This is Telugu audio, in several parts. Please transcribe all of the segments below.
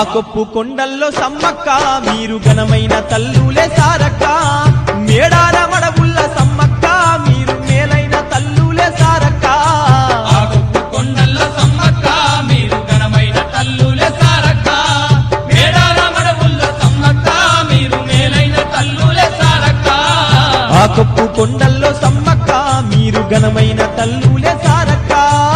కొప్పు కొండల్లో సమ్మక్క మీరు ఘనమైన తల్లులే సారక్క మేడార మడవుల్ల సమ్మక్క మీరు మేలైన తల్లులే సారక్క ఆ గొప్ప కొండల్లో సమ్మక్క మీరు ఘనమైన తల్లులే సారక్క మేడారమడవుల్లో సమ్మక్క మీరు మేలైన తల్లులే సారక్క ఆ కొప్పు కొండల్లో సమ్మక్క మీరు ఘనమైన తల్లులే సారక్క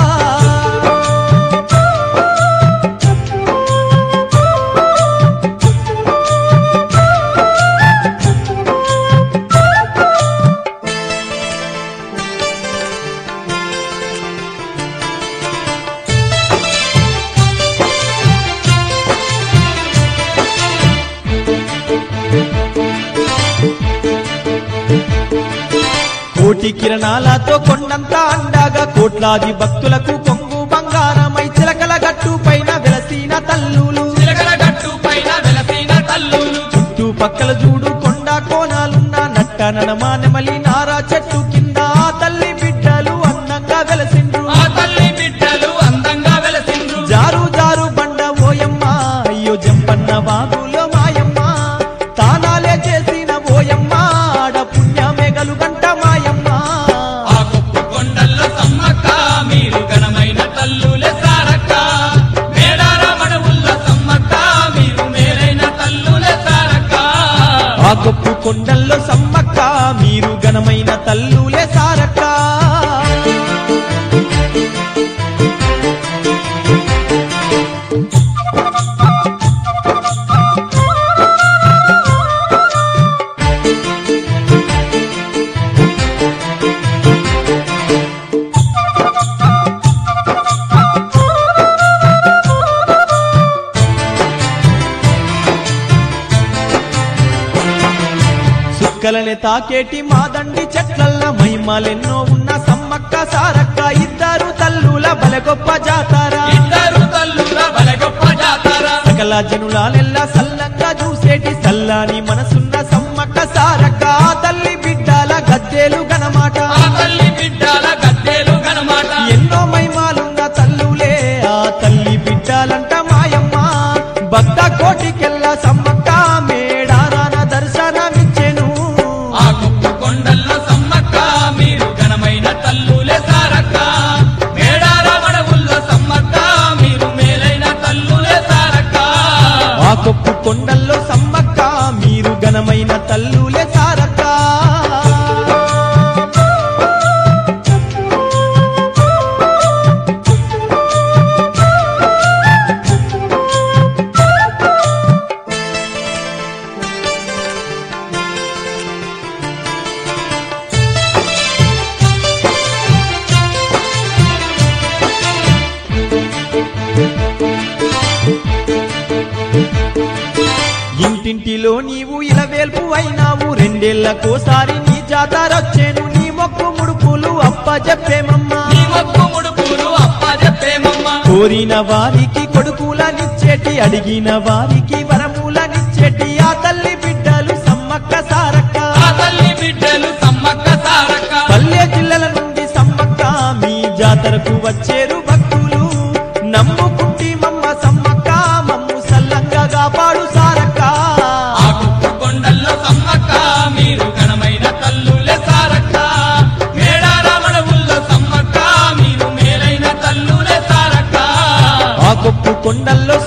కోటి కిరణాలతో కొండంతా అండగా కోట్లాది భక్తులకు కొంగు బంగారమై చిలకల గట్టు పైన వెలసిన తల్లులు చిలకల గట్టు పైన వెలసిన తల్లులు చుట్టూ పక్కల చూడు కొండ కోణాలున్న నట్ట నడమా నెమలి నారా చెట్టు కింద ఆ తల్లి బిడ్డలు అందంగా వెలసిండ్రు ఆ తల్లి బిడ్డలు అందంగా వెలసిండ్రు జారు జారు బండ ఓయమ్మ అయ్యో జంపన్న బాబులో మాయమ్మ తానాలే చేసిన ఓయమ్మ ఆడ పుణ్యమేగలు గంట మాయమ్మ ఆ గొప్ప కొండల్లో సమ్మక్క మీరు ఘనమైన తల్లులే సారక్క మేడారమడవుల్లో సమ్మక్క మీరు మేలైన తల్లులే సారక్క ఆ గొప్పు కొండల్లో సమ్మక్క మీరు ఘనమైన తల్లులే సారక్క సుక్కలనే తాకేటి మాదండి చెట్లల్ల మహిమలెన్నో ఉన్న సమ్మక్క సారక్క ఇద్దరు తల్లుల బల గొప్ప జాతార ఇద్దరు తల్లుల బల గొప్ప జాతర సకల జనులాలెల్లా సల్లంగా చూసేటి సల్లాని మనసున్న సమ్మక్క సారక్క ఆ తల్లి బిడ్డల గద్దెలు గనమాట ఆ తల్లి బిడ్డల గద్దెలు ఘనమాట ఎన్నో మహిమాలున్న తల్లులే ఆ తల్లి బిడ్డలంట మాయమ్మ భక్త కోటికెల్లా సమ్మక్క మేడారాన దర్శనమిచ్చెను ఆ గొప్ప కొండల్లో సమ్మక్క మీరు ఘనమైన తల్లులే సారక్క మేడారమడవుల్లో సమ్మక్క మీరు మేలైన తల్లులే సారక్క ఆ కొప్పు కొండల్లో సమ్మక్క మీరు ఘనమైన తల్లులే సారక్క ఇంటింటిలో నీవు ఇలవేల్పు అయినావు రెండేళ్లకోసారి నీ జాతరొచ్చేను నీ మొక్కు ముడుపులు అప్ప చెప్పేమమ్మా నీ మొక్కు ముడుపులు అప్ప చెప్పేమమ్మ కోరిన వారికి కొడుకులనిచ్చేటి అడిగిన వారికి వరములనిచ్చేటి ఆ తల్లి బిడ్డలు సమ్మక్క సారక్క ఆ తల్లి బిడ్డలు సమ్మక్క సారక్క పల్లె జిల్లల నుండి సమ్మక్క మీ జాతరకు వచ్చేరు భక్తులు నమ్ముకుంటి మమ్మ సమ్మక్క మమ్ము సల్లంగా కాపాడు సారక్క ఆ గొప్ప కొండల్లో సమ్మక్క మీరు ఘనమైన తల్లులే సారక్క మేడారమడవుల్లో సమ్మక్క మీరు మేలైన తల్లులే సారక్క ఆ కొప్పు కొండల్లో